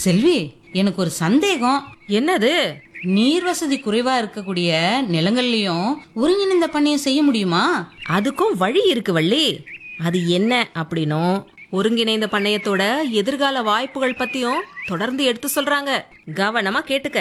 செல்வி எனக்கு ஒரு சந்தேகம் என்னது நீர் வசதி குறைவா இருக்கக்கூடிய நிலங்கள்லயும் ஒருங்கிணைந்த பண்ணையம் செய்ய முடியுமா அதுக்கும் வழி இருக்கு வள்ளி அது என்ன அப்படின்னும் ஒருங்கிணைந்த பண்ணையத்தோட எதிர்கால வாய்ப்புகள் பத்தியும் தொடர்ந்து எடுத்து சொல்றாங்க கவனமா கேட்டுக்க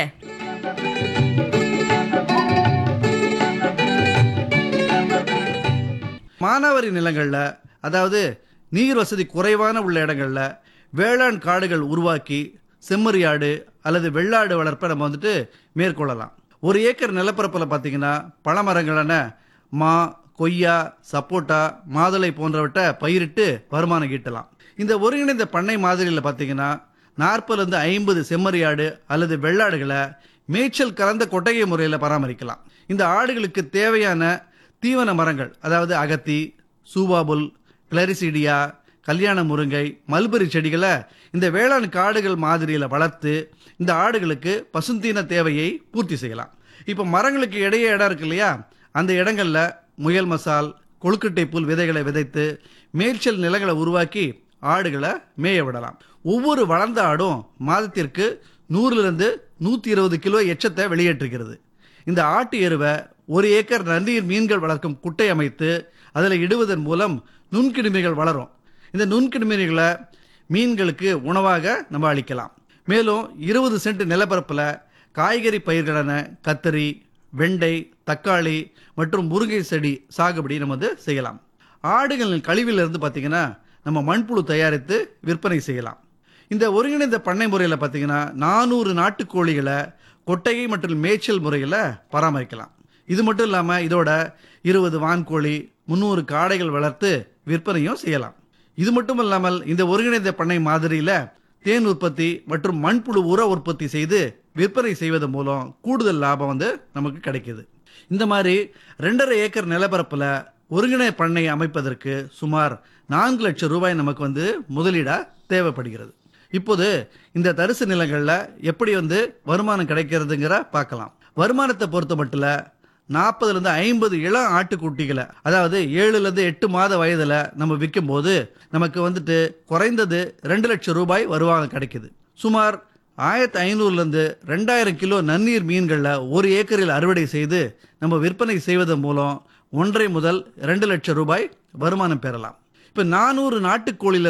மானாவாரி நிலங்கள்ல அதாவது நீர் வசதி குறைவான உள்ள இடங்கள்ல வேளாண் காடுகள் உருவாக்கி செம்மறியாடு அல்லது வெள்ளாடு வளர்ப்பை நம்ம வந்துட்டு மேற்கொள்ளலாம் ஒரு ஏக்கர் நிலப்பரப்பில் பார்த்தீங்கன்னா பழமரங்களான மா கொய்யா சப்போட்டா மாதுளை போன்றவற்றை பயிரிட்டு வருமானம் ஈட்டலாம் இந்த ஒருங்கிணைந்த பண்ணை மாதிரியில் பார்த்தீங்கன்னா நாற்பதுலேருந்து ஐம்பது செம்மறியாடு அல்லது வெள்ளாடுகளை மேய்ச்சல் கலந்த கொட்டகை முறையில் பராமரிக்கலாம் இந்த ஆடுகளுக்கு தேவையான தீவன மரங்கள் அதாவது அகத்தி சூவாபுல் கிளரிசிடியா கல்யாண முருங்கை மல்பெரி செடிகளை இந்த வேளாண் காடுகள் மாதிரியில் வளர்த்து இந்த ஆடுகளுக்கு பசுந்தீன தேவையை பூர்த்தி செய்யலாம் இப்போ மரங்களுக்கு இடையே இடம் இருக்கு இல்லையா அந்த இடங்கள்ல முயல் மசால் கொழுக்கட்டை புல் விதைகளை விதைத்து மேய்ச்சல் நிலங்களை உருவாக்கி ஆடுகளை மேய விடலாம் ஒவ்வொரு வளர்ந்த ஆடும் மாதத்திற்கு நூறுலேருந்து நூற்றி இருபது கிலோ எச்சத்தை வெளியேற்றுகிறது இந்த ஆட்டு எருவை ஒரு ஏக்கர் நன்னீர் மீன்கள் வளர்க்கும் குட்டை அமைத்து அதில் இடுவதன் மூலம் நுண்கிருமிகள் வளரும் இந்த நுண்கிருமிகளை மீன்களுக்கு உணவாக நம்ம அளிக்கலாம் மேலும் இருபது சென்ட் நிலப்பரப்பில் காய்கறி பயிர்களான கத்தரி வெண்டை தக்காளி மற்றும் முருங்கை செடி சாகுபடி நம்ம வந்து செய்யலாம் ஆடுகளின் கழிவிலிருந்து பார்த்தீங்கன்னா நம்ம மண்புழு தயாரித்து விற்பனை செய்யலாம் இந்த ஒருங்கிணைந்த பண்ணை முறையில் பார்த்தீங்கன்னா நானூறு நாட்டுக்கோழிகளை கொட்டகை மற்றும் மேய்ச்சல் முறையில் பராமரிக்கலாம் இது மட்டும் இல்லாமல் இதோட இருபது வான்கோழி முந்நூறு காடைகள் வளர்த்து விற்பனையும் செய்யலாம் இது மட்டும் இல்லாமல் இந்த ஒருங்கிணைந்த பண்ணை மாதிரியில் தேன் உற்பத்தி மற்றும் மண்புழு உர உற்பத்தி செய்து விற்பனை செய்வதன் மூலம் கூடுதல் லாபம் வந்து நமக்கு கிடைக்குது இந்த மாதிரி ரெண்டரை ஏக்கர் நிலப்பரப்பில் ஒருங்கிணை பண்ணை அமைப்பதற்கு சுமார் நான்கு லட்சம் ரூபாய் நமக்கு வந்து முதலீடாக தேவைப்படுகிறது இப்போது இந்த தரிசு நிலங்களில் எப்படி வந்து வருமானம் கிடைக்கிறதுங்கிற பார்க்கலாம் வருமானத்தை பொறுத்த மட்டும் நாற்பதுலேருந்து ஐம்பது இளம் ஆட்டுக்குட்டிகளை அதாவது ஏழுலேருந்து எட்டு மாத வயதில் நம்ம விற்கும்போது நமக்கு வந்துட்டு குறைந்தது ரெண்டு லட்சம் ரூபாய் வருமானம் கிடைக்குது சுமார் ஆயிரத்தி ஐநூறுலேருந்து ரெண்டாயிரம் கிலோ நன்னீர் மீன்களில் ஒரு ஏக்கரில் அறுவடை செய்து நம்ம விற்பனை செய்வதன் மூலம் ஒன்றரை முதல் ரெண்டு லட்சம் ரூபாய் வருமானம் பெறலாம் இப்போ நானூறு நாட்டுக்கோழியில்